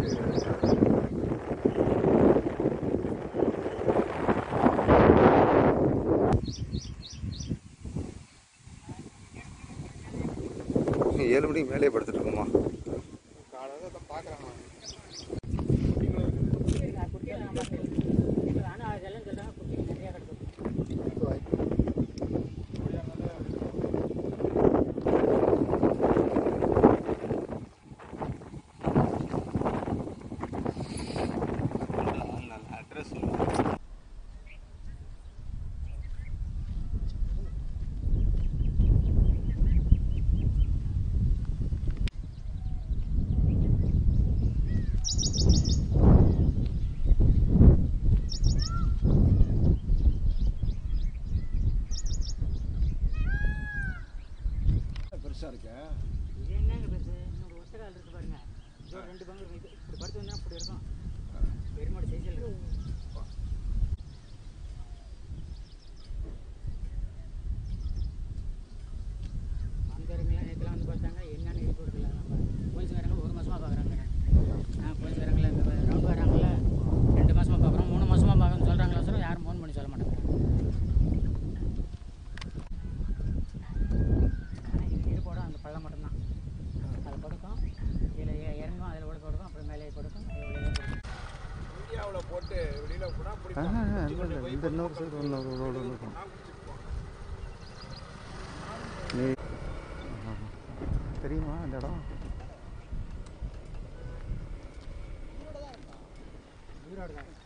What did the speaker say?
ஏழு மணிக்கு மேலே படுத்துட்டு இருக்கோமா காலையில் அதை பார்க்குறேன் நான் ஆனால் அதெல்லாம் சொல்கிறாங்க குட்டி நிறையா கிடக்கும் அட்ரஸ் பெருசாக இருக்கேன் இது என்னங்க பெருசு இன்னொரு ஒத்த கால் இருக்கு பாருங்க இதோ ரெண்டு பங்கு இருக்கு இது இப்படி படுத்து வந்தா இப்படி இருக்கும் பெருமாடு சைஸில் இருக்கும் வந்தவருங்களாம் நேற்றுலாம் வந்து பார்த்தாங்க என்னன்னு எழுதி கொடுக்கல போலீஸ்காரங்க ஒரு மாசமா பார்க்குறாங்க ஆ போலீஸ்காரங்கள இந்த ரவுண்ட் வராங்கள ரெண்டு மாசமா பார்க்குறோம் மூணு மாசமா பார்க்கணும்னு சொல்கிறாங்களா சார் யாரும் ஃபோன் பண்ணி சொல்ல மாட்டாங்க ஆனால் இது இது போடும் அந்த பள்ளம் மட்டும்தான் அது படுக்கும் இதில் இறங்கும் அதில் கூட படுக்கும் அப்புறம் மேலே படுக்கும் அது உள்ளே படுக்கும் இந்தியாவில் போட்டு வெளியில் போனால் இல்லை இல்லை இந்த இன்னொரு சைடு இன்னொரு ரோடு இருக்கும் நீ தெரியுமா இந்த இடம் ஈரோடு தான்